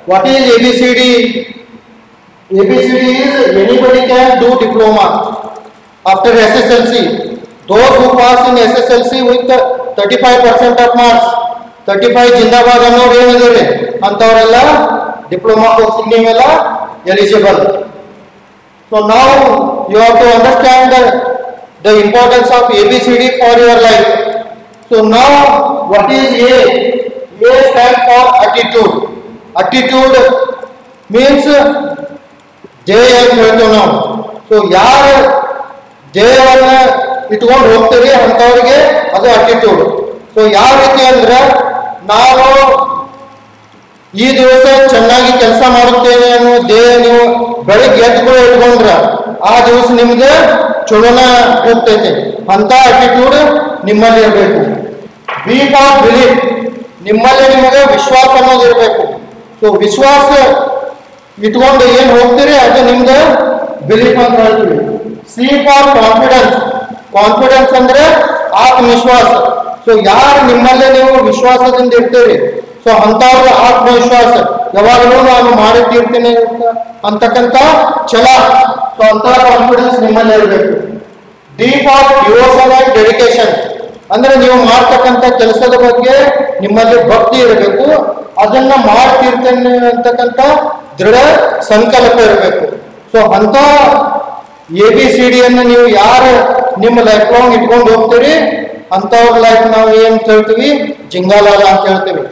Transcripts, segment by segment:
what is ABCD? ABCD is anybody can do diploma after SSLC. Those who pass in SSLC with 35% of marks, 35 ಜಿಂದಾಬಾದ್ ಅನ್ನೋರು ಏನಿದ್ದಾರೆ ಅಂಥವರೆಲ್ಲ diploma course ನೀವೆಲ್ಲ eligible so ನಾವು you have to understand the importance of A B C D for your life so ನಾವು what is A A stand for attitude attitude means ಧ್ಯೇಯ ಅಂತ ಹೇಳ್ತೇವೆ ನಾವು ಸೊ ಯಾರು ಧ್ಯೇಯವನ್ನ ಇಟ್ಕೊಂಡು ಹೋಗ್ತೀರಿ ಅಂಥವ್ರಿಗೆ ಅದು ಅಟಿಟ್ಯೂಡ್ ಸೊ ಯಾವ ರೀತಿ ಅಂದ್ರೆ ನಾವು ಈ ದಿವಸ ಚೆನ್ನಾಗಿ ಕೆಲಸ ಮಾಡುತ್ತೇನೆ ಅನ್ನೋ ಧ್ಯೇಯ ನೀವು ಬೆಳಿಗ್ಗೆ ಎದ್ದು ಇಟ್ಕೊಂಡ್ರ ಆ ದಿವಸ ನಿಮ್ಗೆ ಚಲೋನ ಹೋಗ್ತೈತೆ ಅಂತ ಅಟಿಟ್ಯೂಡ್ ನಿಮ್ಮಲ್ಲಿ ಇರಬೇಕು ಬಿ ಫಾರ್ ಬಿಲೀಫ್ ನಿಮ್ಮಲ್ಲಿ ನಿಮಗೆ ವಿಶ್ವಾಸ ಅನ್ನೋದು ಇರಬೇಕು ಸೊ ವಿಶ್ವಾಸ ಇಟ್ಕೊಂಡು ಏನ್ ಹೋಗ್ತೀರಿ ಅದು ನಿಮ್ದು ಬಿಲೀಫ್ ಅಂತ ಹೇಳ್ತೀವಿ ಸಿ ಫಾರ್ ಕಾನ್ಫಿಡೆನ್ಸ್ ಕಾನ್ಫಿಡೆನ್ಸ್ ಅಂದ್ರೆ ಆತ್ಮವಿಶ್ವಾಸ ಸೊ ಯಾರು ನಿಮ್ಮಲ್ಲೇ ನೀವು ವಿಶ್ವಾಸದಿಂದ ಇರ್ತೀರಿ ಸೊ ಅಂತವ್ರ ಆತ್ಮವಿಶ್ವಾಸ ಯಾವಾಗಲೂ ನಾನು ಮಾಡಿಟ್ಟಿರ್ತೀನಿ ಅಂತ ಅಂತಕ್ಕಂಥ ಛಲ ಸೊ ಅಂತ ಕಾನ್ಫಿಡೆನ್ಸ್ ನಿಮ್ಮಲ್ಲಿ ಇರಬೇಕು D for devotion and dedication ಅಂದ್ರೆ ನೀವು ಮಾಡ್ತಕ್ಕಂಥ ಕೆಲಸದ ಬಗ್ಗೆ ನಿಮ್ಮಲ್ಲಿ ಭಕ್ತಿ ಇರಬೇಕು ಅದನ್ನ ಮಾಡ್ತಿರ್ತೇನೆ ಅಂತಕ್ಕಂಥ ದೃಢ ಸಂಕಲ್ಪ ಇರಬೇಕು ಸೊ ಅಂತ ಎ ಬಿ ಸಿ ಡಿಯನ್ನು ನೀವು ಯಾರು ನಿಮ್ಮ ಲೈಫ್ ಲಾಂಗ್ ಇಟ್ಕೊಂಡು ಹೋಗ್ತೀರಿ ಅಂಥವ್ರ ಲೈಫ್ ನಾವು ಏನ್ ಹೇಳ್ತೀವಿ ಜಿಂಗಾಲಾಲ ಅಂತ ಹೇಳ್ತೀವಿ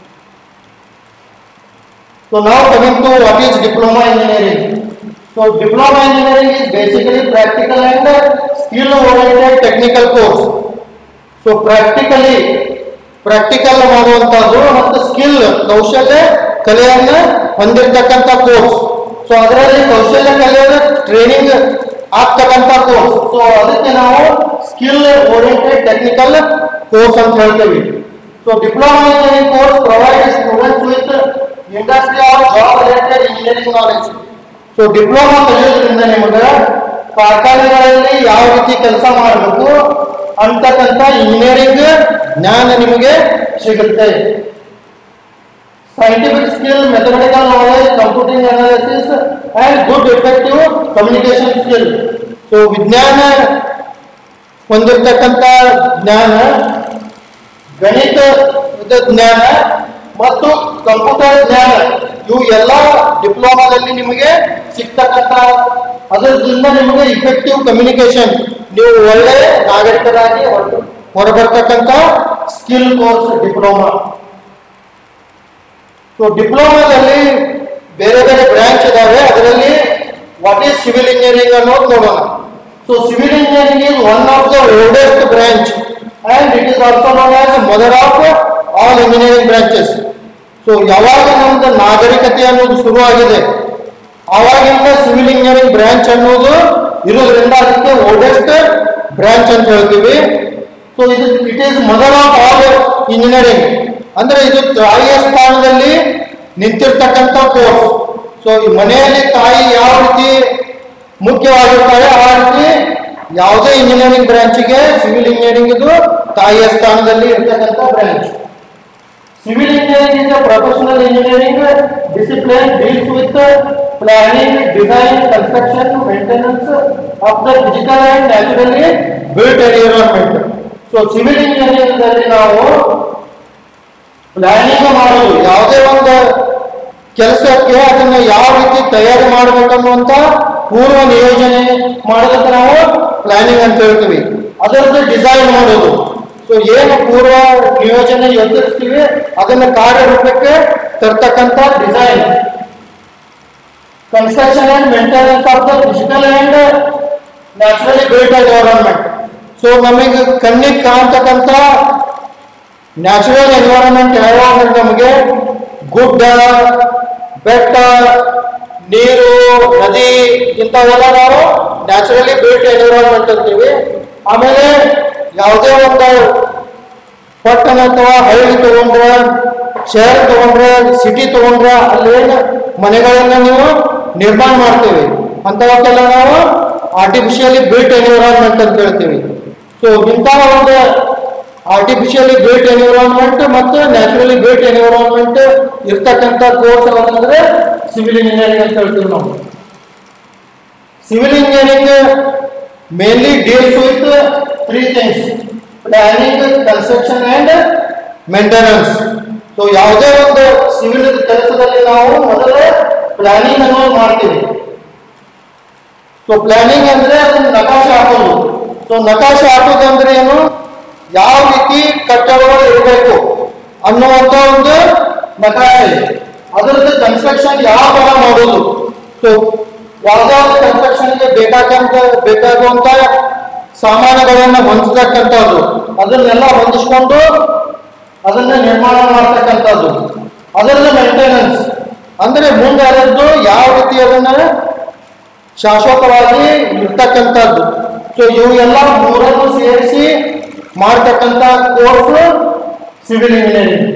So now coming to what is diploma engineering. So diploma engineering is basically practical and skill oriented technical course. So practically practical ಮಾಡುವಂತದ್ದು ಮತ್ತು ಸ್ಕಿಲ್ ಕೌಶಲ್ಯ ಕಲೆಯನ್ನ ಹೊಂದಿರತಕ್ಕಂಥ ಕೋರ್ಸ್ ಸೊ ಅದರಲ್ಲಿ ಕೌಶಲ್ಯ ಕಲೆಯ ಟ್ರೈನಿಂಗ್ ಆಗ್ತಕ್ಕಂಥ ಕೋರ್ಸ್ ಸೊ ಅದಕ್ಕೆ ನಾವು ಸ್ಕಿಲ್ ಓರಿಯೆಂಟೆಡ್ ಟೆಕ್ನಿಕಲ್ ಕೋರ್ಸ್ ಅಂತ ಹೇಳ್ತೀವಿ so diploma engineering course provide students with industry or job related engineering knowledge so diploma ಕಲಿಯೋದ್ರಿಂದ ನಿಮಗೆ ಕಾರ್ಖಾನೆಗಳಲ್ಲಿ ಯಾವ ರೀತಿ ಕೆಲಸ ಮಾಡಬೇಕು ಅಂತಕ್ಕಂಥ ಇಂಜಿನಿಯರಿಂಗ್ ಜ್ಞಾನ ನಿಮಗೆ ಸಿಗುತ್ತೆ scientific skill, mathematical knowledge, computing analysis, and good effective communication skill. So ವಿಜ್ಞಾನ ಹೊಂದಿರತಕ್ಕಂಥ ಜ್ಞಾನ ಗಣಿತದ ಜ್ಞಾನ ಮತ್ತು ಕಂಪ್ಯೂಟರ್ ಜ್ಞಾನ ಇವು ಎಲ್ಲ ಡಿಪ್ಲೊಮಾದಲ್ಲಿ ನಿಮಗೆ ಸಿಗ್ತಕ್ಕಂಥ ಅದರಿಂದ ನಿಮಗೆ ಇಫೆಕ್ಟಿವ್ ಕಮ್ಯುನಿಕೇಶನ್ ನೀವು ಒಳ್ಳೆ ನಾಗರಿಕರಾಗಿ ಹೊರ- ಹೊರಬರ್ತಕ್ಕಂಥ ಸ್ಕಿಲ್ ಕೋರ್ಸ್ ಡಿಪ್ಲೊಮಾ ಸೊ ಡಿಪ್ಲೊಮಾದಲ್ಲಿ ಬೇರೆ ಬೇರೆ ಬ್ರಾಂಚ್ ಇದಾವೆ ಅದರಲ್ಲಿ ವಾಟ್ ಈಸ್ ಸಿವಿಲ್ ಇಂಜಿನಿಯರಿಂಗ್ ಅನ್ನೋದು ನೋಡೋಣ so civil engineering is one of the oldest branch and it is also known as mother of all engineering branches so ಯಾವಾಗ ನಮ್ದು ನಾಗರಿಕತೆ ಅನ್ನೋದು ಶುರುವಾಗಿದೆ ಆವಾಗಿಂದ ಸಿವಿಲ್ ಇಂಜಿನಿಯರಿಂಗ್ ಬ್ರಾಂಚ್ ಅನ್ನೋದು ಇರೋದ್ರಿಂದ ಅದಕ್ಕೆ ಓಲ್ಡೆಸ್ಟ್ ಬ್ರಾಂಚ್ ಅಂತ ಹೇಳ್ತೀವಿ ಸೊ ಇದು it is mother of all engineering ಅಂದ್ರೆ ಇದು ತಾಯಿಯ ಸ್ಥಾನದಲ್ಲಿ ನಿಂತಿರ್ತಕ್ಕಂಥ ಕೋರ್ಸ್ ಸೊ ಈ ಮನೆಯಲ್ಲಿ ತಾಯಿ ಯಾವ ರೀತಿ ಮುಖ್ಯವಾಗಿರ್ತಾರೆ ಆ ರೀತಿ ಯಾವುದೇ ಇಂಜಿನಿಯರಿಂಗ್ ಬ್ರಾಂಚಿಗೆ ಸಿವಿಲ್ ಇಂಜಿನಿಯರಿಂಗ್ ಇದು ತಾಯಿಯ ಸ್ಥಾನದಲ್ಲಿ ಇರ್ತಕ್ಕಂಥ branch Civil engineering is a professional engineering discipline deals with planning, design, construction, maintenance of the physical and naturally built environment. So civil engineering ದಲ್ಲಿ ನಾವು ಪ್ಲಾನಿಂಗ್ ಮಾಡೋದು ಯಾವುದೇ ಒಂದು ಕೆಲಸಕ್ಕೆ ಅದನ್ನ ಯಾವ ರೀತಿ ತಯಾರಿ ಮಾಡಬೇಕನ್ನುವಂತ ಪೂರ್ವ ನಿಯೋಜನೆ ಮಾಡೋದಕ್ಕೆ ನಾವು ಪ್ಲಾನಿಂಗ್ ಅಂತ ಹೇಳ್ತೀವಿ ಅದರದ್ದು ಡಿಸೈನ್ ಮಾಡೋದು ಸೊ ಏನು ಪೂರ್ವ ನಿಯೋಜನೆ ಯೋಚಿಸ್ತೀವಿ ಅದನ್ನ ಕಾರ್ಯರೂಪಕ್ಕೆ ತರ್ತಕ್ಕಂಥ design construction and maintenance of the physical and naturally built environment so ನಮಗೆ ಕಣ್ಣಿಗೆ ಕಾಣ್ತಕ್ಕಂಥ ನ್ಯಾಚುರಲ್ ಎನ್ವೈರನ್ಮೆಂಟ್ ಯಾವಾಗ ನಮಗೆ ಗುಡ್ಡ ಬೆಟ್ಟ ನೀರು ನದಿ ಇಂಥವೆಲ್ಲ ನಾವು ನ್ಯಾಚುರಲಿ ಬಿಲ್ಟ್ ಎನ್ವಿರಾನ್ಮೆಂಟ್ ಅಂತೀವಿ ಆಮೇಲೆ ಯಾವುದೇ ಒಂದು ಪಟ್ಟಣ ಅಥವಾ ಹಳ್ಳಿ ತಗೊಂಡ್ರೆ ಶಹರ ತಗೊಂಡ್ರೆ ಸಿಟಿ ತಗೊಂಡ್ರೆ ಅಲ್ಲೇನು ಮನೆಗಳನ್ನ ನೀವು ನಿರ್ಮಾಣ ಮಾಡ್ತೀವಿ ಅಂಥವಕ್ಕೆಲ್ಲ ನಾವು ಆರ್ಟಿಫಿಷಿಯಲಿ ಬಿಲ್ಟ್ ಎನ್ವಿರಾನ್ಮೆಂಟ್ ಅಂತ ಹೇಳ್ತೀವಿ ಸೊ ಇಂಥ ಒಂದು ಆರ್ಟಿಫಿಷಿಯಲಿ ಬಿಲ್ಟ್ ಎನ್ವಿರಾನ್ಮೆಂಟ್ ಮತ್ತು ನ್ಯಾಚುರಲಿ ಬಿಲ್ಟ್ ಎನ್ವಿರಾನ್ಮೆಂಟ್ ಇರ್ತಕ್ಕಂಥ ಕೋರ್ಸ್ ಯಾವ್ದಂದ್ರೆ ಸಿವಿಲ್ ಇಂಜಿನಿಯರಿಂಗ್ ಅಂತ ಹೇಳ್ತೀವಿ ನಾವು civil engineering mainly deals with three things planning construction and maintenance so ಯಾವುದೇ ಒಂದು ಸಿವಿಲ್ ಕೆಲಸದಲ್ಲಿ ನಾವು ಮೊದಲು ಪ್ಲಾನಿಂಗ್ ಅನ್ನೋದು ಮಾಡ್ತೀವಿ ಸೊ ಪ್ಲಾನಿಂಗ್ ಅಂದ್ರೆ ಅದನ್ನ ನಕಾಶೆ ಹಾಕೋದು ಸೊ ನಕಾಶೆ ಹಾಕೋದು ಅಂದ್ರೆ ಏನು ಯಾವ ರೀತಿ ಕಟ್ಟಡಗಳು ಇರಬೇಕು ಅನ್ನುವಂತ ಒಂದು ನಕಾಶೆ ಅದರದ್ದು ಕನ್ಸ್ಟ್ರಕ್ಷನ್ ಯಾವ ತರ ಮಾಡೋದು ಸೊ ಯಾವ್ದಾದ್ರು ಕನ್ಸ್ಟ್ರಕ್ಷನ್ಗೆ ಬೇಕಾಗಂತ ಬೇಕಾಗುವಂತ ಸಾಮಾನುಗಳನ್ನ ಹೊಂದಿಸ್ತಕ್ಕಂಥದ್ದು ಅದನ್ನೆಲ್ಲ ಹೊಂದಿಸ್ಕೊಂಡು ಅದನ್ನ ನಿರ್ಮಾಣ ಮಾಡ್ತಕ್ಕಂಥದ್ದು ಅದರದ ಮೇಂಟೆನೆನ್ಸ್ ಅಂದ್ರೆ ಮುಂದೆ ಅದರದ್ದು ಯಾವ ರೀತಿ ಅದನ್ನ ಶಾಶ್ವತವಾಗಿ ಇರ್ತಕ್ಕಂಥದ್ದು ಸೊ ಇವು ಎಲ್ಲ ಮೂರನ್ನು ಸೇರಿಸಿ ಮಾಡ್ತಕ್ಕಂಥ course civil engineering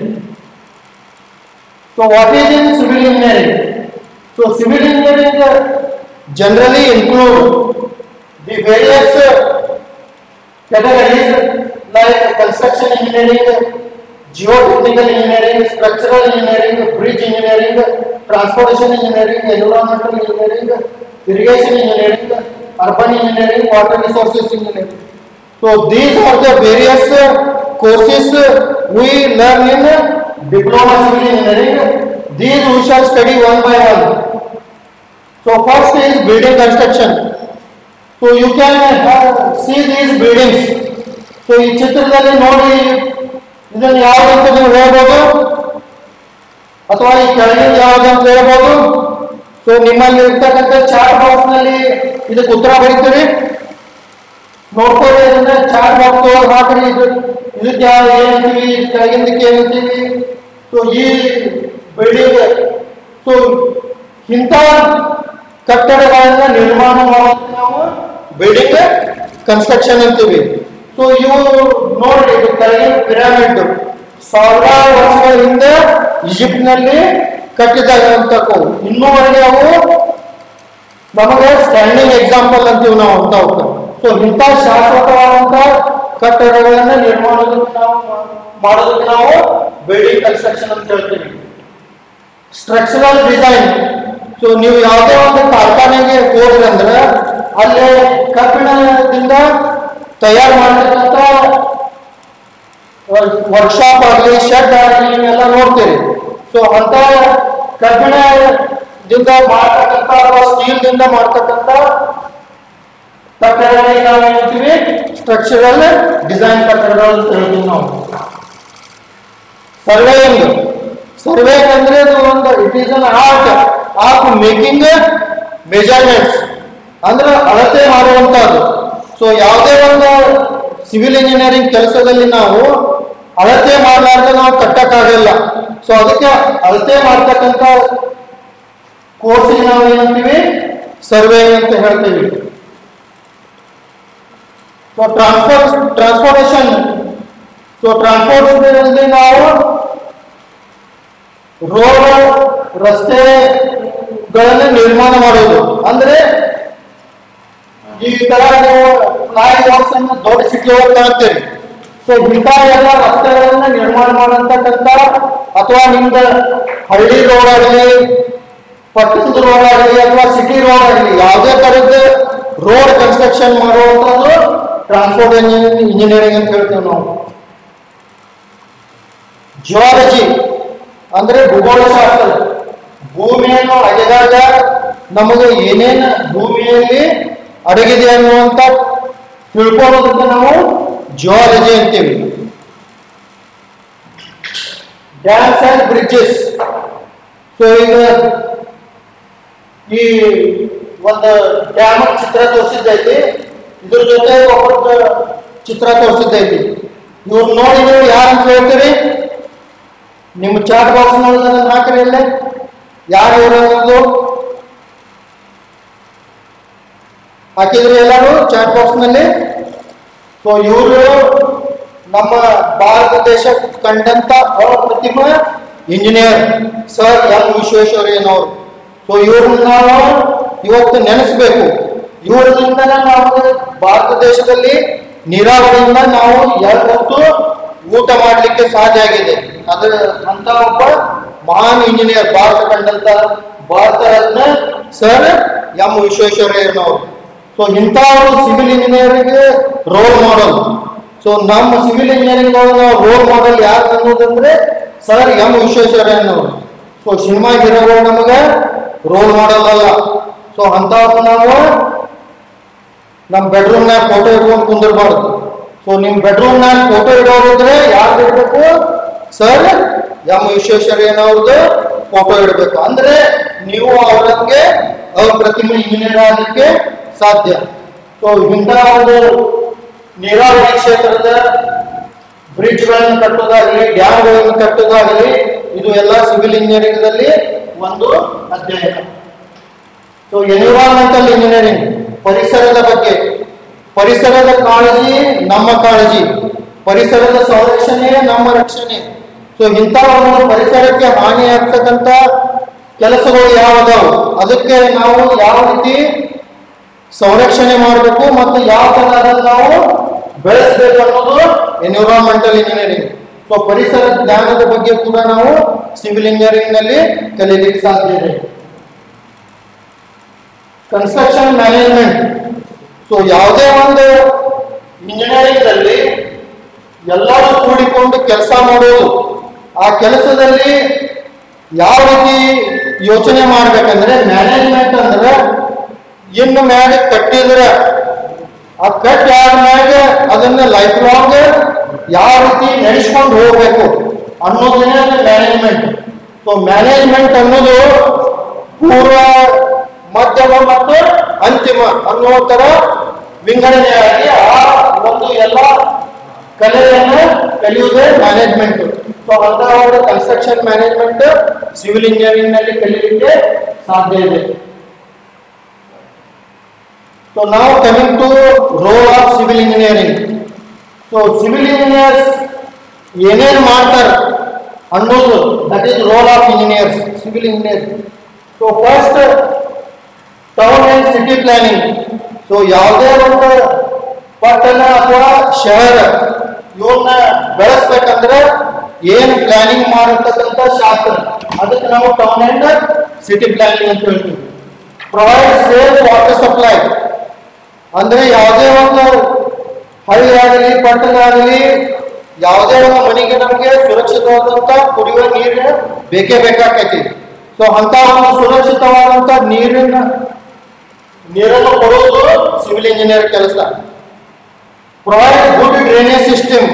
so what is in civil engineering so civil engineering generally include the various categories like construction engineering, geotechnical engineering, structural engineering, bridge engineering, transportation engineering, environmental engineering, irrigation engineering, urban engineering, water resources engineering. So these are the various uh, courses uh, we learn in uh, diploma civil engineering. These we shall study one by one. So first is building construction. So you can uh, see these buildings. So ಈ ಚಿತ್ರದಲ್ಲಿ ನೋಡಿ ಇದನ್ನು ಯಾವ್ದು ಅಂತ ನೀವು ಹೇಳ್ಬೋದು ಅಥವಾ ಈ ಕೆಳಗಿನ ಯಾವ್ದು ಅಂತ ಹೇಳ್ಬೋದು ಸೊ ನಿಮ್ಮಲ್ಲಿ ಇರ್ತಕ್ಕಂಥ ಚಾರ್ಟ್ ಬಾಕ್ಸ್ ನಲ್ಲಿ ಇದಕ್ಕೆ ಉತ್ತರ ಬರೀತೀರಿ ನೋಡ್ಕೊಳ್ಳಿ ಅದನ್ನ ಚಾರ್ಟ್ ಬಾಕ್ಸ್ ಒಳಗೆ ಹಾಕ್ರಿ ಇದು ಇದಕ್ಕೆ ಯಾವ ಏನಂತೀವಿ ಇದು ಕೆಳಗಿಂದಕ್ಕೆ ಏನಂತೀವಿ ಸೊ ಈ ಬಿಲ್ಡಿಂಗ್ ಸೊ ಇಂಥ ಕಟ್ಟಡಗಳನ್ನ ನಿರ್ಮಾಣ ಮಾಡೋದಕ್ಕೆ ನಾವು ಬಿಲ್ಡಿಂಗ್ ಕನ್ಸ್ಟ್ರಕ್ಷನ್ ಅಂತೀವಿ ಸೊ ಇವು ನೋಡ್ರಿ ಇದು ಕೆಳಗಿನ ಪಿರಾಮಿಡ್ ಸಾವಿರಾರು ವರ್ಷಗಳ ಹಿಂದೆ ಈಜಿಪ್ಟ್ ನಲ್ಲಿ ಕಟ್ಟಿದಂತಕ್ಕವು ಇನ್ನೂವರೆಗೆ ಅವು ನಮಗೆ ಸ್ಟ್ಯಾಂಡಿಂಗ್ ಎಕ್ಸಾಂಪಲ್ ಅಂತೀವಿ ನಾವು ಅಂತ ಸೊ ಇಂಥ ಶಾಶ್ವತವಾದಂತ ಕಟ್ಟಡಗಳನ್ನ ನಿರ್ಮಾಣಕ್ಕೆ ನಾವು ಮಾಡೋದಕ್ಕೆ ನಾವು ಬಿಲ್ಡಿಂಗ್ ಕನ್ಸ್ಟ್ರಕ್ಷನ್ ಅಂತ ಹೇಳ್ತೀವಿ ಸ್ಟ್ರಕ್ಚರಲ್ ಡಿಸೈನ್ ಸೊ ನೀವು ಯಾವುದೇ ಒಂದು ಕಾರ್ಖಾನೆಗೆ ಹೋದ್ರಂದ್ರೆ ಅಲ್ಲಿ ಕಬ್ಬಿಣದಿಂದ ತಯಾರು ಮಾಡತಕ್ಕಂಥ ವರ್ಕ್ಶಾಪ್ ಆಗಲಿ ಶೆಡ್ ಆಗಲಿ ನೀವೆಲ್ಲ ನೋಡ್ತೀರಿ ಸೊ ಅಂತ ಕಬ್ಬಿಣದಿಂದ ಮಾಡ್ತಕ್ಕಂಥ ಅಥವಾ ಸ್ಟೀಲ್ದಿಂದ ಮಾಡ್ತಕ್ಕಂಥ ಕಟ್ಟಡಗಳಿಗೆ ನಾವು ಹೇಳ್ತೀವಿ ಸ್ಟ್ರಕ್ಚರಲ್ ಡಿಸೈನ್ ಕಟ್ಟಡಗಳು ಅಂತ ಹೇಳ್ತೀವಿ ನಾವು ಸರ್ವೇಯಿಂಗ್ ಸರ್ವೇಯಿಂಗ್ ಅಂದ್ರೆ ಅದು ಒಂದು it is an art of making measurements ಅಂದ್ರೆ ಅಳತೆ ಮಾಡುವಂತಹದ್ದು ಸೊ ಯಾವುದೇ ಒಂದು ಸಿವಿಲ್ ಇಂಜಿನಿಯರಿಂಗ್ ಕೆಲಸದಲ್ಲಿ ನಾವು ಅಳತೆ ಮಾಡಲಾರ್ದೆ ನಾವು ಕಟ್ಟಕ್ಕಾಗಲ್ಲ ಸೊ ಅದಕ್ಕೆ ಅಳತೆ ಮಾಡ್ತಕ್ಕಂಥ ಕೋರ್ಸಿಗೆ ನಾವು ಏನಂತೀವಿ ಸರ್ವೇಯಿಂಗ್ ಅಂತ ಹೇಳ್ತೀವಿ so transport transportation so transportation ನಾವು ರೋಡ್ ರಸ್ತೆಗಳನ್ನು ನಿರ್ಮಾಣ ಮಾಡೋದು ಅಂದ್ರೆ ಈ ತರ ನೀವು ಫ್ಲೈ ಓವರ್ಸ್ ಅನ್ನು ದೊಡ್ಡ ಸಿಟಿ ಒಳಗೆ ಕಾಣ್ತೀರಿ ಸೊ ಇಂಥ ಎಲ್ಲ ರಸ್ತೆಗಳನ್ನ ನಿರ್ಮಾಣ ಮಾಡತಕ್ಕಂಥ ಅಥವಾ ನಿಮ್ದು ಹಳ್ಳಿ ರೋಡ್ ಆಗಲಿ ಪಟ್ಟಣದ ರೋಡ್ ಆಗಲಿ ಅಥವಾ ಸಿಟಿ ರೋಡ್ ಆಗಲಿ ಯಾವುದೇ ತರದ್ದು ರೋಡ್ ಕನ್ಸ್ಟ್ರಕ್ಷನ್ ಮಾಡುವಂಥದ್ದು ಟ್ರಾನ್ಸ್ಪೋರ್ಟ್ ಇಂಜಿನಿಯರಿಂಗ್ ಅಂತ ಹೇಳ್ತೀವಿ ನಾವು ಜಿಯಾಲಜಿ ಅಂದ್ರೆ ಭೂಗೋಳಶಾಸ್ತ್ರ ಭೂಮಿಯನ್ನು ಅಗೆದಾಗ ನಮಗೆ ಏನೇನು ಭೂಮಿಯಲ್ಲಿ ಅಡಗಿದೆ ಅನ್ನುವಂಥ ತಿಳ್ಕೊಳ್ಳೋದಕ್ಕೆ ನಾವು ಜಿಯಾಲಜಿ ಅಂತೀವಿ ಡ್ಯಾಮ್ಸ್ ಅಂಡ್ ಬ್ರಿಡ್ಜಸ್ ಸೊ ಈಗ ಈ ಒಂದು ಡ್ಯಾಮ್ ಚಿತ್ರ ತೋರಿಸಿದ್ದೈತಿ ಇದ್ರ ಜೊತೆ ಒಬ್ಬರದ್ದು ಚಿತ್ರ ತೋರಿಸಿದ್ದೈತಿ ಇವ್ರು ನೋಡಿ ನೀವು ಯಾರು ಅಂತ ಹೇಳ್ತೀರಿ ನಿಮ್ಮ ಚಾಟ್ ಬಾಕ್ಸ್ ನೋಡಿದ್ರೆ ಹಾಕ್ರಿ ಅಲ್ಲೇ ಯಾರು ಇರೋದು ಹಾಕಿದ್ರಿ ಎಲ್ಲರೂ ಚಾಟ್ ಬಾಕ್ಸ್ ನಲ್ಲಿ ಸೊ ಇವರು ನಮ್ಮ ಭಾರತ ದೇಶ ಕಂಡಂತ ಅಪ್ರತಿಮ ಇಂಜಿನಿಯರ್ ಸರ್ ಎಂ ವಿಶ್ವೇಶ್ವರಯ್ಯನವರು ಸೊ ಇವ್ರನ್ನ ನಾವು ಇವತ್ತು ನೆನೆಸ್ಬೇಕು ಇವರಿಂದ ನಾವು ಭಾರತ ದೇಶದಲ್ಲಿ ನೀರಾವರಿಯಿಂದ ನಾವು ಎರಡು ಹೊತ್ತು ಊಟ ಮಾಡಲಿಕ್ಕೆ ಸಾಧ್ಯ ಆಗಿದೆ ಅದ್ರ ಅಂತ ಒಬ್ಬ ಮಹಾನ್ ಇಂಜಿನಿಯರ್ ಭಾರತ ಕಂಡಂತ ಭಾರತ ರತ್ನ ಸರ್ ಎಂ ವಿಶ್ವೇಶ್ವರಯ್ಯನವರು ಸೊ ಇಂಥವರು civil engineering role model so ನಮ್ಮ ಸಿವಿಲ್ ಇಂಜಿನಿಯರಿಂಗ್ ನಾವು ರೋಲ್ ಮಾಡಲ್ ಯಾರು ಅನ್ನೋದಂದ್ರೆ ಸರ್ ಎಂ ವಿಶ್ವೇಶ್ವರಯ್ಯನವರು ಸೊ ಸಿನಿಮಾ ಹೀರೋಗಳು ನಮಗೆ ರೋಲ್ ಮಾಡಲ್ ಅಲ್ಲ ಸೊ ಅಂಥವ್ರು ನಾವು ನಮ್ಮ ಬೆಡ್ರೂಮ್ನಾಗ ಫೋಟೋ ಇಟ್ಕೊಂಡು ಕುಂದಿರ್ಬಾರ್ದು ಸೊ ನಿಮ್ಮ ಬೆಡ್ರೂಮ್ನಾಗ ಫೋಟೋ ಇಡೋರಿದ್ರೆ ಯಾರು ಇಡಬೇಕು ಸರ್ ಎಂ ವಿಶ್ವೇಶ್ವರಯ್ಯನವ್ರದ್ದು ಫೋಟೋ ಇಡಬೇಕು ಅಂದ್ರೆ ನೀವು ಅವರಂಗೆ ಅವ್ರ ಪ್ರತಿಮೆ ಇಂಜಿನಿಯರ್ ಆಗಲಿಕ್ಕೆ ಸಾಧ್ಯ ಸೊ ಇಂಥ ಒಂದು ನೀರಾವರಿ ಕ್ಷೇತ್ರದ ಬ್ರಿಡ್ಜ್ಗಳನ್ನು ಕಟ್ಟೋದಾಗಲಿ ಡ್ಯಾಮ್ಗಳನ್ನು ಕಟ್ಟೋದಾಗಲಿ ಇದು ಎಲ್ಲ ಸಿವಿಲ್ ಇಂಜಿನಿಯರಿಂಗ್ದಲ್ಲಿ ಒಂದು ಅಧ್ಯಯನ ಸೊ ಎನ್ವಿರಾನ್ಮೆಂಟಲ್ ಇಂಜಿನಿಯರಿಂಗ್ ಪರಿಸರದ ಬಗ್ಗೆ ಪರಿಸರದ ಕಾಳಜಿ ನಮ್ಮ ಕಾಳಜಿ ಪರಿಸರದ ಸಂರಕ್ಷಣೆ ನಮ್ಮ ರಕ್ಷಣೆ ಸೊ ಇಂಥ ಒಂದು ಪರಿಸರಕ್ಕೆ ಹಾನಿ ಆಗ್ತಕ್ಕಂಥ ಕೆಲಸಗಳು ಯಾವದಾವು ಅದಕ್ಕೆ ನಾವು ಯಾವ ರೀತಿ ಸಂರಕ್ಷಣೆ ಮಾಡಬೇಕು ಮತ್ತು ಯಾವ ಥರ ಅದನ್ನು ನಾವು ಬೆಳೆಸಬೇಕು ಅನ್ನೋದು ಎನ್ವಿರಾನ್ಮೆಂಟಲ್ ಇಂಜಿನಿಯರಿಂಗ್ ಸೊ ಪರಿಸರ ಜ್ಞಾನದ ಬಗ್ಗೆ ಕೂಡ ನಾವು ಸಿವಿಲ್ ಇಂಜಿನಿಯರಿಂಗ್ ನಲ್ಲಿ ಕಲಿಯಲಿಕ್ಕೆ ಸಾಧ್ಯ ಇದೆ ಕನ್ಸ್ಟ್ರಕ್ಷನ್ ಮ್ಯಾನೇಜ್ಮೆಂಟ್ ಸೊ ಯಾವುದೇ ಒಂದು ಇಂಜಿನಿಯರಿಂಗ್ ಅಲ್ಲಿ ಎಲ್ಲರೂ ಕೂಡಿಕೊಂಡು ಕೆಲಸ ಮಾಡೋದು ಆ ಕೆಲಸದಲ್ಲಿ ಯಾವ ರೀತಿ ಯೋಚನೆ ಮಾಡ್ಬೇಕಂದ್ರೆ ಮ್ಯಾನೇಜ್ಮೆಂಟ್ ಅಂದ್ರೆ ಇನ್ನು ಮ್ಯಾಗ ಕಟ್ಟಿದ್ರೆ ಆ ಕಟ್ಟಿ ಆದ್ಮ್ಯಾಗ ಅದನ್ನ ಲೈಫ್ ಲಾಂಗ್ ಯಾವ ರೀತಿ ನಡೆಸ್ಕೊಂಡು ಹೋಗ್ಬೇಕು ಅನ್ನೋದನ್ನೇ ಮ್ಯಾನೇಜ್ಮೆಂಟ್ ಸೊ ಮ್ಯಾನೇಜ್ಮೆಂಟ್ ಅನ್ನೋದು ಪೂರ್ವ ಮಧ್ಯಮ ಮತ್ತು ಅಂತಿಮ ಅನ್ನೋ ತರ ವಿಂಗಡಣೆಯಾಗಿ ಆ ಒಂದು ಎಲ್ಲ ಕಲೆಯನ್ನು ಕಲಿಯುವುದೇ ಮ್ಯಾನೇಜ್ಮೆಂಟ್ ಸೊ ಅಂತ ಒಂದು ಕನ್ಸ್ಟ್ರಕ್ಷನ್ ಮ್ಯಾನೇಜ್ಮೆಂಟ್ ಸಿವಿಲ್ ಇಂಜಿನಿಯರಿಂಗ್ ನಲ್ಲಿ ಕಲಿಯಲಿಕ್ಕೆ ಸಾಧ್ಯ ಇದೆ ಸೊ ನಾವು coming to role of civil engineering so civil engineers ಏನೇನು ಮಾಡ್ತಾರೆ ಅನ್ನೋದು that is role of engineers civil engineers so first town and city planning so ಯಾವುದೇ ಒಂದು ಪಟ್ಟಣ ಅಥವಾ ಶಹರ ಇವನ್ನ ಬೆಳೆಸ್ಬೇಕಂದ್ರೆ ಏನು ಪ್ಲಾನಿಂಗ್ ಮಾಡಿರ್ತಕ್ಕಂಥ ಶಾಸ್ತ್ರ ಅದಕ್ಕೆ ನಾವು ಟೌನ್ ಅಂಡ್ ಸಿಟಿ ಪ್ಲಾನಿಂಗ್ ಅಂತ ಹೇಳ್ತೀವಿ ಪ್ರೊವೈಡ್ ಸೇಫ್ ವಾಟರ್ ಸಪ್ಲೈ ಅಂದ್ರೆ ಯಾವುದೇ ಒಂದು ಹಳ್ಳಿ ಆಗಲಿ ಪಟ್ಟಣ ಆಗಲಿ ಯಾವುದೇ ಒಂದು ಮನೆಗೆ ನಮಗೆ ಸುರಕ್ಷಿತವಾದಂತ ಕುಡಿಯುವ ನೀರು ಬೇಕೇ ಬೇಕಾಕೈತಿ ಸೊ ಅಂತ ಒಂದು ಸುರಕ್ಷಿತವಾದಂತ ನೀರಿನ ನೀರನ್ನು ಕೊಡುವುದು ಸಿವಿಲ್ ಇಂಜಿನಿಯರ್ ಕೆಲಸ provide good drainage system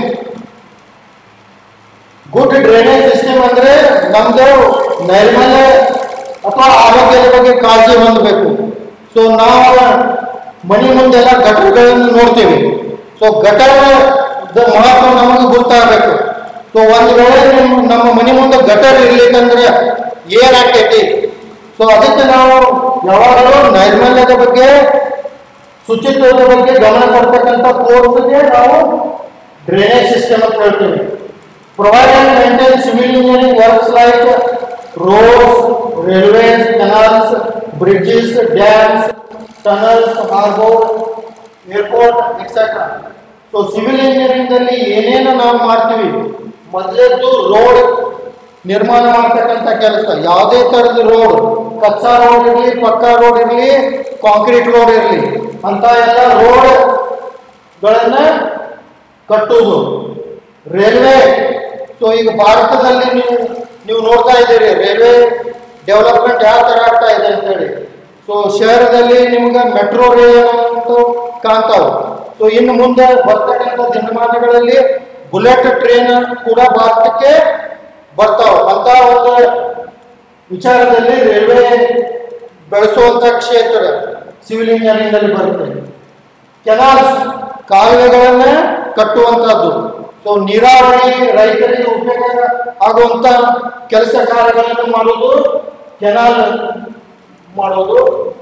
good drainage system ಅಂದ್ರೆ ನಮ್ದು ನೈರ್ಮಲ್ಯ ಅಥವಾ ಆರೋಗ್ಯದ ಬಗ್ಗೆ ಕಾಳಜಿ ಹೊಂದಬೇಕು ಸೊ ನಾವು ಮನೆ ಮುಂದೆಲ್ಲ ಗಟರ್ಗಳನ್ನು ನೋಡ್ತೀವಿ ಸೊ ಗಟರದ ಮಹತ್ವ ನಮಗೆ ಗೊತ್ತಾಗಬೇಕು ಸೊ ಒಂದು ವೇಳೆ ನಿಮ್ಮ ನಮ್ಮ ಮನೆ ಮುಂದೆ ಗಟರ್ ಇರ್ಲಿಕ್ಕಂದ್ರೆ ಏನಾಗ್ತೈತಿ ಸೊ ಅದಕ್ಕೆ ನಾವು ಯಾವಾಗಲೂ ನೈರ್ಮಲ್ಯದ ಬಗ್ಗೆ ಶುಚಿತ್ವದ ಬಗ್ಗೆ ಗಮನ ಕೊಡ್ತಕ್ಕಂಥ ಕೋರ್ಸ್ಗೆ ನಾವು ಡ್ರೈನೇಜ್ ಸಿಸ್ಟಮ್ ಅಂತ ಹೇಳ್ತೀವಿ provide and maintain civil engineering works like roads railways canals bridges dams tunnels harbour airport etcetera so civil engineering ಅಲ್ಲಿ ಏನೇನು ನಾವು ಮಾಡ್ತೀವಿ ಮೊದಲೇದ್ದು ರೋಡ್ ನಿರ್ಮಾಣ ಮಾಡ್ತಕ್ಕಂಥ ಕೆಲಸ ಯಾವುದೇ ತರದ ರೋಡ್ ಕಚ್ಚಾ ರೋಡ್ ಇರಲಿ ಪಕ್ಕಾ ರೋಡ್ ಇರಲಿ ಕಾಂಕ್ರೀಟ್ ರೋಡ್ ಇರಲಿ ಅಂತ ಎಲ್ಲ ರೋಡ್ಗಳನ್ನ ಕಟ್ಟುವುದು ರೈಲ್ವೆ ಸೊ ಈಗ ಭಾರತದಲ್ಲಿ ನೀವು ನೀವು ನೋಡ್ತಾ ಇದ್ದೀರಿ ರೈಲ್ವೆ ಡೆವಲಪ್ಮೆಂಟ್ ಯಾವ ತರ ಆಗ್ತಾ ಇದೆ ಅಂತೇಳಿ ಸೊ ಶಹರದಲ್ಲಿ ನಿಮ್ಗೆ ಮೆಟ್ರೋ ರೈಲ್ ಅಂತ ಕಾಣ್ತಾವ ಸೊ ಇನ್ನು ಮುಂದೆ ಬರ್ತಕ್ಕಂಥ ದಿನಮಾನಗಳಲ್ಲಿ ಬುಲೆಟ್ ಟ್ರೈನ್ ಕೂಡ ಭಾರತಕ್ಕೆ ಬರ್ತಾವ ಅಂತ ಒಂದು ವಿಚಾರದಲ್ಲಿ ರೈಲ್ವೆ ಬೆಳೆಸುವಂತ ಕ್ಷೇತ್ರ ಸಿವಿಲ್ ಇಂಜಿನಿಯರಿಂಗ್ ಅಲ್ಲಿ ಬರುತ್ತೆ ಕೆನಾಲ್ಸ್ ಕಾಲುವೆಗಳನ್ನ ಕಟ್ಟುವಂತದ್ದು ಸೊ ನೀರಾವರಿ ರೈತರಿಗೆ ಉಪಯೋಗ ಆಗುವಂತ ಕೆಲಸ ಕಾರ್ಯಗಳನ್ನು ಮಾಡೋದು ಕೆನಾಲ್ ಮಾಡೋದು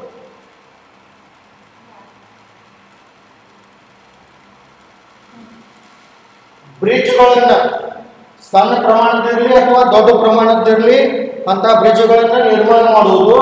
ಬ್ರಿಡ್ಜ್ಗಳನ್ನ ಸಣ್ಣ ಪ್ರಮಾಣದಿರಲಿ ಅಥವಾ ದೊಡ್ಡ ಪ್ರಮಾಣದಿರಲಿ ಅಂತ ಬ್ರಿಡ್ಜ್ಗಳನ್ನ ನಿರ್ಮಾಣ ಮಾಡುವುದು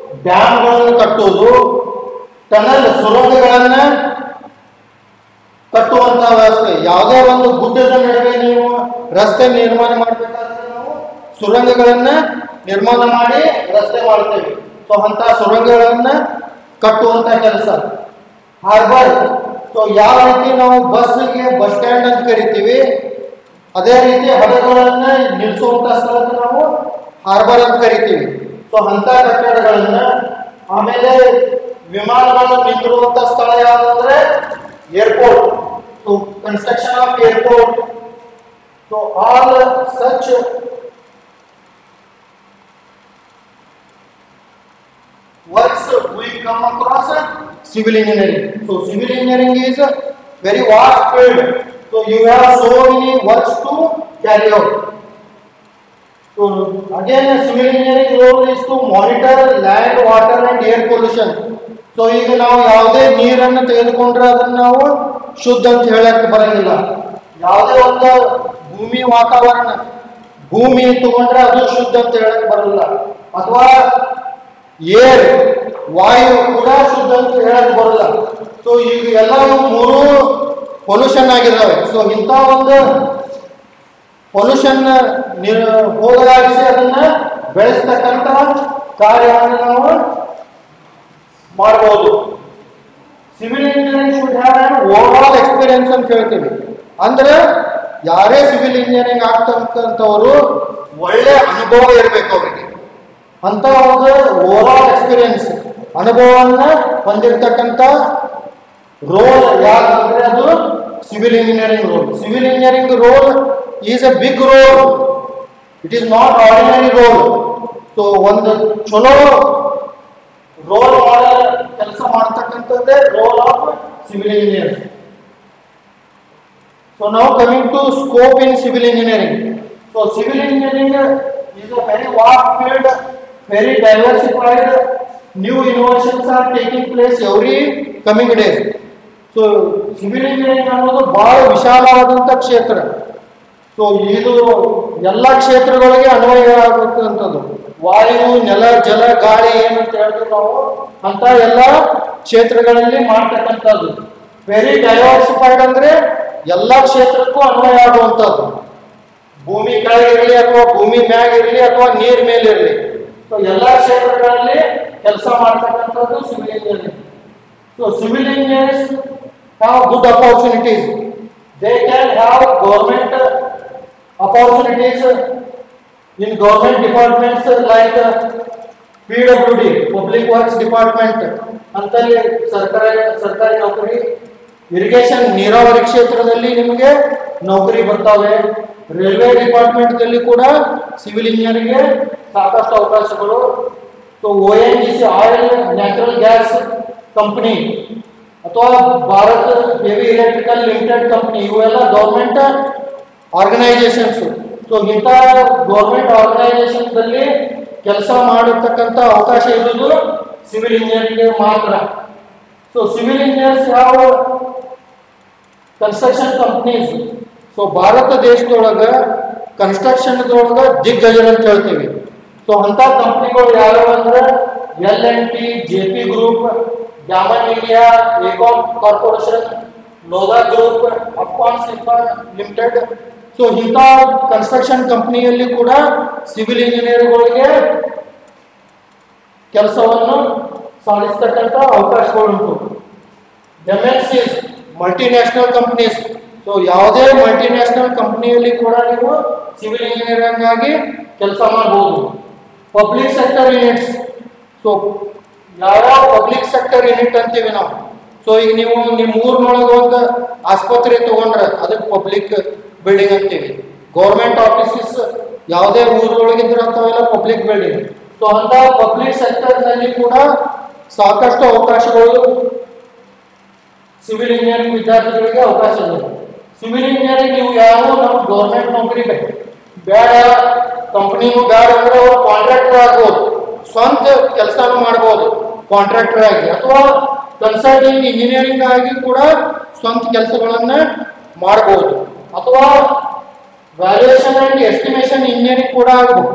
ಡ್ಯಾಮ್ಗಳನ್ನು ಕಟ್ಟುವುದು ಟನಲ್ ಸುರಂಗಗಳನ್ನ ಕಟ್ಟುವಂತ ವ್ಯವಸ್ಥೆ ಯಾವುದೇ ಒಂದು ಗುಡ್ಡದ ನಡುವೆ ನೀವು ರಸ್ತೆ ನಿರ್ಮಾಣ ಮಾಡಬೇಕಾದ್ರೆ ನಾವು ಸುರಂಗಗಳನ್ನ ನಿರ್ಮಾಣ ಮಾಡಿ ರಸ್ತೆ ಮಾಡ್ತೇವೆ ಸೊ ಅಂತ ಸುರಂಗಗಳನ್ನ ಕಟ್ಟುವಂತ ಕೆಲಸ ಹಾರ್ಬರ್ ಸೊ ಯಾವ ರೀತಿ ನಾವು ಬಸ್ಗೆ ಬಸ್ ಸ್ಟ್ಯಾಂಡ್ ಅಂತ ಕರಿತೀವಿ ಅದೇ ರೀತಿ ಹಡಗುಗಳನ್ನ ನಿಲ್ಲಿಸುವಂತ ಸ್ಥಳಕ್ಕೆ ನಾವು ಹಾರ್ಬರ್ ಅಂತ ಕರಿತೀವಿ ಸೊ ಅಂತ ಕಟ್ಟಡಗಳನ್ನ ಆಮೇಲೆ ವಿಮಾನಗಳು ನಿಂತಿರುವಂತ ಸ್ಥಳ ಯಾವ್ದಂದ್ರೆ airport so construction of airport so all such works we come across civil engineering. So civil engineering is a very vast field. So you have so many works to carry out. So again civil engineering role is to monitor land, water and air pollution. So ಈಗ ನಾವು ಯಾವುದೇ ನೀರನ್ನು ತೆಗೆದುಕೊಂಡ್ರೆ ಅದನ್ನ ನಾವು ಶುದ್ಧ ಅಂತ ಹೇಳಕ್ಕೆ ಬರಂಗಿಲ್ಲ ಯಾವುದೇ ಒಂದು ಭೂಮಿ ವಾತಾವರಣ ಭೂಮಿ ತಗೊಂಡ್ರೆ ಅದು ಶುದ್ಧ ಅಂತ ಹೇಳಕ್ ಬರಲ್ಲ ಅಥವಾ ಏರ್ ವಾಯು ಕೂಡ ಶುದ್ಧ ಅಂತ ಹೇಳಕ್ ಬರಲ್ಲ ಸೊ ಈಗ ಎಲ್ಲ ಇವು ಮೂರು ಪೊಲ್ಯೂಷನ್ ಆಗಿದ್ದಾವೆ ಸೊ ಇಂಥ ಒಂದು ಪೊಲ್ಯೂಷನ್ ಹೋಗಲಾಡಿಸಿ ಅದನ್ನ ಬೆಳೆಸ್ತಕ್ಕಂಥ ಕಾರ್ಯವನ್ನು ನಾವು ಮಾಡಬಹುದು civil engineering should have over all experience ಅಂತ ಹೇಳ್ತೀವಿ ಅಂದ್ರೆ ಯಾರೇ ಸಿವಿಲ್ ಇಂಜಿನಿಯರಿಂಗ್ ಆಗ್ತಕ್ಕಂಥವ್ರು ಒಳ್ಳೆ ಅನುಭವ ಇರಬೇಕು ಅವರಿಗೆ ಅಂತ ಒಂದು ಓವರ್ ಆಲ್ ಎಕ್ಸ್ಪೀರಿಯನ್ಸ್ ಅನುಭವವನ್ನ ಹೊಂದಿರತಕ್ಕಂಥ ರೋಲ್ ಯಾಕಂದ್ರೆ ಅದು civil engineering role civil engineering role is a big role it is not ordinary role so ಒಂದು ಚಲೋ ರೋಲ್ ಮಾಡೋ ಕೆಲಸ ಮಾಡ್ತಕ್ಕಂಥದ್ದೇ role of civil engineers so ನಾವು coming to scope in civil engineering so civil engineering is a very vast field, very diversified. New innovations are taking place every coming days. So civil engineering ಅನ್ನೋದು ಬಹಳ ವಿಶಾಲವಾದಂಥ ಕ್ಷೇತ್ರ so ಇದು ಎಲ್ಲ ಕ್ಷೇತ್ರಗಳಿಗೆ ಅನ್ವಯ ಆಗಬೇಕಂಥದ್ದು ವಾಯು ನೆಲ ಜಲ ಗಾಳಿ ಏನಂತ ಹೇಳ್ತೀವಿ ನಾವು ಅಂತ ಎಲ್ಲ ಕ್ಷೇತ್ರಗಳಲ್ಲಿ ಮಾಡ್ತಕ್ಕಂಥದ್ದು ವೆರಿ ಡೈವರ್ಸಿಫೈಡ್ ಅಂದ್ರೆ ಎಲ್ಲ ಕ್ಷೇತ್ರಕ್ಕೂ ಅನ್ವಯ ಆಗುವಂಥದ್ದು ಭೂಮಿ ಕೆಳಗಿರಲಿ ಅಥವಾ ಭೂಮಿ ಮ್ಯಾಗ ಇರಲಿ ಅಥವಾ ನೀರ್ ಮೇಲೆ ಇರಲಿ ಸೊ ಎಲ್ಲ ಕ್ಷೇತ್ರಗಳಲ್ಲಿ ಕೆಲಸ ಮಾಡ್ತಕ್ಕಂಥದ್ದು civil engineering so civil engineers have good opportunities they can have government opportunities in government departments like P W D public works department ಅಂತಲ್ಲಿ ಸರ್ಕಾರಿ ಸರ್ಕಾರಿ ನೌಕರಿ ಇರಿಗೇಷನ್ ನೀರಾವರಿ ಕ್ಷೇತ್ರದಲ್ಲಿ ನಿಮಗೆ ನೌಕರಿ ಬರ್ತಾವೆ ರೈಲ್ವೆ ಡಿಪಾರ್ಟ್ಮೆಂಟ್ದಲ್ಲಿ ಕೂಡ ಸಿವಿಲ್ ಇಂಜಿನಿಯರಿಂಗ್ಗೆ ಸಾಕಷ್ಟು ಅವಕಾಶಗಳು so O N G C oil natural gas company ಅಥವಾ Bharat heavy electrical limited company ಇವೆಲ್ಲ ಗೌರ್ಮೆಂಟ್ ಆರ್ಗನೈಸೇಷನ್ಸ್ ಸೊ ಇಂಥ ಗೌರ್ಮೆಂಟ್ ಆರ್ಗನೈಸೇಷನ್ದಲ್ಲಿ ಕೆಲಸ ಮಾಡಿರ್ತಕ್ಕಂಥ ಅವಕಾಶ ಇರುವುದು ಸಿವಿಲ್ ಇಂಜಿನಿಯರಿಂಗ್ಗೆ ಮಾತ್ರ ಸೊ ಸಿವಿಲ್ ಇಂಜಿನಿಯರ್ಸ್ ಯಾವ ಕನ್ಸ್ಟ್ರಕ್ಷನ್ ಕಂಪ್ನೀಸ್ ಸೊ ಭಾರತ ದೇಶದೊಳಗ ಕನ್ಸ್ಟ್ರಕ್ಷನ್ದೊಳಗ ದಿಗ್ಗಜರು ಅಂತ ಹೇಳ್ತೀವಿ ಸೊ ಅಂತ ಕಂಪ್ನಿಗಳು ಯಾವ್ಯಾವ ಅಂದ್ರೆ L N T J P group Gammon India Aecom corporation Lodha group Afcon ಸಿಫಾ ಲಿಮಿಟೆಡ್ ಸೊ ಇಂಥ ಕನ್ಸ್ಟ್ರಕ್ಷನ್ ಕಂಪ್ನಿಯಲ್ಲಿ ಕೂಡ ಸಿವಿಲ್ ಇಂಜಿನಿಯರ್ಗಳಿಗೆ ಕೆಲಸವನ್ನು ಸಾಧಿಸ್ತಕ್ಕಂಥ ಅವಕಾಶಗಳುಂಟು ಎಂಎನ್ಸಿಸ್ ಮಲ್ಟಿನ್ಯಾಷನಲ್ ಕಂಪನೀಸ್ ಸೊ ಯಾವುದೇ ಮಲ್ಟಿನ್ಯಾಷನಲ್ ಕಂಪನಿಯಲ್ಲಿ ಕೂಡ ನೀವು ಸಿವಿಲ್ ಇಂಜಿನಿಯರಿಂಗ್ ಆಗಿ ಕೆಲಸ ಮಾಡಬಹುದು ಪಬ್ಲಿಕ್ ಸೆಕ್ಟರ್ ಯೂನಿಟ್ಸ್ ಸೊ ಯಾವ್ಯಾವ ಪಬ್ಲಿಕ್ ಸೆಕ್ಟರ್ ಯೂನಿಟ್ ಅಂತೀವಿ ನಾವು ಸೊ ಈಗ ನೀವು ನಿಮ್ಮ ಊರಿನೊಳಗೆ ಒಂದು ಆಸ್ಪತ್ರೆ ತಗೊಂಡ್ರೆ ಅದಕ್ಕೆ ಪಬ್ಲಿಕ್ ಬಿಲ್ಡಿಂಗ್ ಅಂತೀವಿ ಗೌರ್ಮೆಂಟ್ ಆಫೀಸಸ್ ಯಾವುದೇ ಊರೊಳಗಿದ್ರೆ ಅಂಥವೆಲ್ಲ ಪಬ್ಲಿಕ್ ಬಿಲ್ಡಿಂಗ್ ಸೊ ಅಂತ ಪಬ್ಲಿಕ್ ಸೆಕ್ಟರ್ನಲ್ಲಿ ಕೂಡ ಸಾಕಷ್ಟು ಅವಕಾಶಗಳು ಸಿವಿಲ್ ಇಂಜಿನಿಯರಿಂಗ್ ವಿದ್ಯಾರ್ಥಿಗಳಿಗೆ ಅವಕಾಶ ಇದೆ ಸಿವಿಲ್ ಇಂಜಿನಿಯರಿಂಗ್ ನೀವು ಯಾವ ನಮ್ಮ ಗೌರ್ಮೆಂಟ್ ನೌಕರಿ ಬೇಕು ಬೇಡ ಕಂಪ್ನಿನೂ ಬೇಡ ಅಂದ್ರೆ ಅವ್ರು ಕಾಂಟ್ರಾಕ್ಟರ್ ಆಗ್ಬೋದು ಸ್ವಂತ ಕೆಲಸನೂ ಮಾಡ್ಬೋದು ಕಾಂಟ್ರಾಕ್ಟರ್ ಆಗಿ ಅಥವಾ ಕನ್ಸಲ್ಟಿಂಗ್ ಇಂಜಿನಿಯರಿಂಗ್ ಆಗಿ ಕೂಡ ಸ್ವಂತ ಕೆಲಸಗಳನ್ನ ಮಾಡ್ಬೋದು ಅಥವಾ ವ್ಯಾಲ್ಯೂಯೇಷನ್ ಅಂಡ್ ಎಸ್ಟಿಮೇಷನ್ ಇಂಜಿನಿಯರಿಂಗ್ ಕೂಡ ಆಗ್ಬೋದು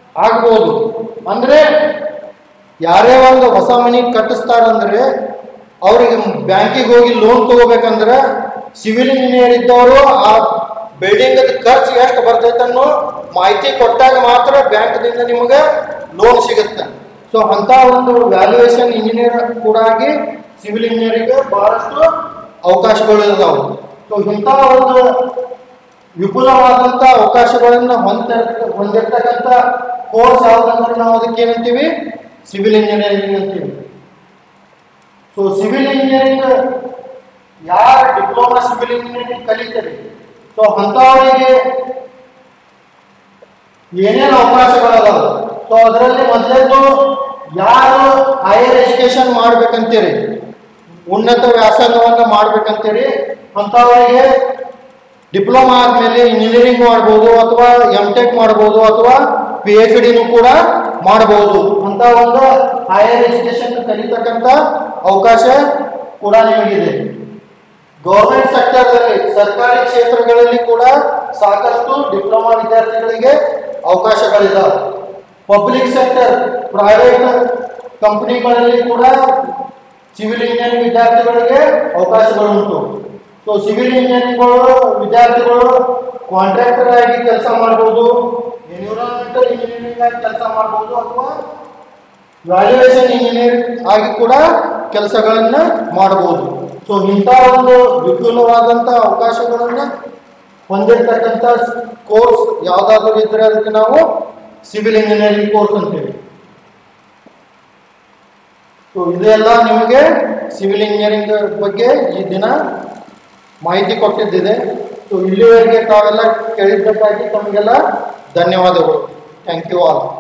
ಆಗ್ಬೋದು ಅಂದ್ರೆ ಯಾರೇ ಒಂದು ಹೊಸ ಮನೆ ಕಟ್ಟಿಸ್ತಾರಂದ್ರೆ ಅವ್ರಿಗೆ ಬ್ಯಾಂಕಿಗೆ ಹೋಗಿ ಲೋನ್ ತಗೋಬೇಕಂದ್ರೆ ಸಿವಿಲ್ ಇಂಜಿನಿಯರ್ ಇದ್ದವರು ಆ ಬಿಲ್ಡಿಂಗ್ ಖರ್ಚು ಎಷ್ಟು ಬರ್ತೈತೆ ಅನ್ನೋ ಮಾಹಿತಿ ಕೊಟ್ಟಾಗ ಮಾತ್ರ ಬ್ಯಾಂಕ್ದಿಂದ ನಿಮಗೆ ಲೋನ್ ಸಿಗುತ್ತೆ ಸೊ ಅಂತ ಒಂದು ವ್ಯಾಲ್ಯೂಯೇಷನ್ ಇಂಜಿನಿಯರ್ ಕೂಡ ಆಗಿ ಸಿವಿಲ್ ಇಂಜಿನಿಯರಿಂಗ್ ಬಹಳಷ್ಟು ಅವಕಾಶಗಳು ಇದಾವೆ ಸೊ ಇಂಥ ಒಂದು ವಿಪುಲವಾದಂಥ ಅವಕಾಶಗಳನ್ನು ಹೊಂದ ಹೊಂದಿರ್ತಕ್ಕಂಥ ಕೋರ್ಸ್ ಯಾವುದಂದ್ರೆ ನಾವು ಅದಕ್ಕೆ ಏನಂತೀವಿ ಸಿವಿಲ್ ಇಂಜಿನಿಯರಿಂಗ್ ಅಂತೀವಿ ಸೊ ಸಿವಿಲ್ ಇಂಜಿನಿಯರಿಂಗ್ ಯಾರು ಡಿಪ್ಲೊಮಾ ಸಿವಿಲ್ ಇಂಜಿನಿಯರಿಂಗ್ ಕಲಿತಾರೆ ಸೊ ಅಂಥವರಿಗೆ ಏನೇನು ಅವಕಾಶಗಳದಾವ ಸೊ ಅದರಲ್ಲಿ ಮೊದಲೇದು ಯಾರು ಹೈಯರ್ ಎಜುಕೇಶನ್ ಮಾಡ್ಬೇಕಂತೀರಿ ಉನ್ನತ ವ್ಯಾಸಂಗವನ್ನು ಮಾಡ್ಬೇಕಂತೀರಿ ಅಂಥವರಿಗೆ ಡಿಪ್ಲೊಮಾ ಆದಮೇಲೆ ಇಂಜಿನಿಯರಿಂಗ್ ಮಾಡ್ಬೋದು ಅಥವಾ ಎಮ್ ಟೆಕ್ ಮಾಡ್ಬೋದು ಅಥವಾ ಪಿ ಎಚ್ ಡಿನೂ ಕೂಡ ಮಾಡ್ಬೋದು ಅಂತ ಒಂದು ಹೈಯರ್ ಎಜುಕೇಶನ್ ಕಲಿತಕ್ಕಂಥ ಅವಕಾಶ ಕೂಡ ನಿಮಗಿದೆ ಗೌರ್ಮೆಂಟ್ ಸೆಕ್ಟರ್ದಲ್ಲಿ ಸರ್ಕಾರಿ ಕ್ಷೇತ್ರಗಳಲ್ಲಿ ಕೂಡ ಸಾಕಷ್ಟು ಡಿಪ್ಲೊಮಾ ವಿದ್ಯಾರ್ಥಿಗಳಿಗೆ ಅವಕಾಶಗಳಿದಾವೆ ಪಬ್ಲಿಕ್ ಸೆಕ್ಟರ್ ಪ್ರೈವೇಟ್ ಕಂಪನಿಗಳಲ್ಲಿ ಕೂಡ ಸಿವಿಲ್ ಇಂಜಿನಿಯರಿಂಗ್ ವಿದ್ಯಾರ್ಥಿಗಳಿಗೆ ಅವಕಾಶಗಳುಂಟು ಸೊ ಸಿವಿಲ್ ಇಂಜಿನಿಯರಿಂಗ್ಗಳು ವಿದ್ಯಾರ್ಥಿಗಳು ಕಾಂಟ್ರಾಕ್ಟರ್ ಆಗಿ ಕೆಲಸ ಮಾಡ್ಬೋದು ಎನ್ವಿರಾನ್ಮೆಂಟಲ್ ಇಂಜಿನಿಯರಿಂಗ್ ಆಗಿ ಕೆಲಸ ಮಾಡ್ಬೋದು ಅಥವಾ ವ್ಯಾಲ್ಯೂಯೇಷನ್ ಇಂಜಿನಿಯರ್ ಆಗಿ ಕೂಡ ಕೆಲಸಗಳನ್ನ ಮಾಡಬಹುದು ಸೊ ಇಂಥ ಒಂದು ವಿಪುಲವಾದಂಥ ಅವಕಾಶಗಳನ್ನ ಹೊಂದಿರತಕ್ಕಂಥ ಕೋರ್ಸ್ ಯಾವುದಾದ್ರೂ ಇದ್ರೆ ಅದಕ್ಕೆ ನಾವು ಸಿವಿಲ್ ಇಂಜಿನಿಯರಿಂಗ್ ಕೋರ್ಸ್ ಅಂತೀವಿ ಸೊ ಇದೆಲ್ಲ ನಿಮಗೆ ಸಿವಿಲ್ ಇಂಜಿನಿಯರಿಂಗ್ ಬಗ್ಗೆ ಈ ದಿನ ಮಾಹಿತಿ ಕೊಟ್ಟಿದ್ದಿದೆ ಸೊ ಇಲ್ಲಿವರೆಗೆ ತಾವೆಲ್ಲ ಕೇಳಿದ್ದಕ್ಕಾಗಿ ತಮಗೆಲ್ಲ ಧನ್ಯವಾದಗಳು ಥ್ಯಾಂಕ್ ಯು ಆಲ್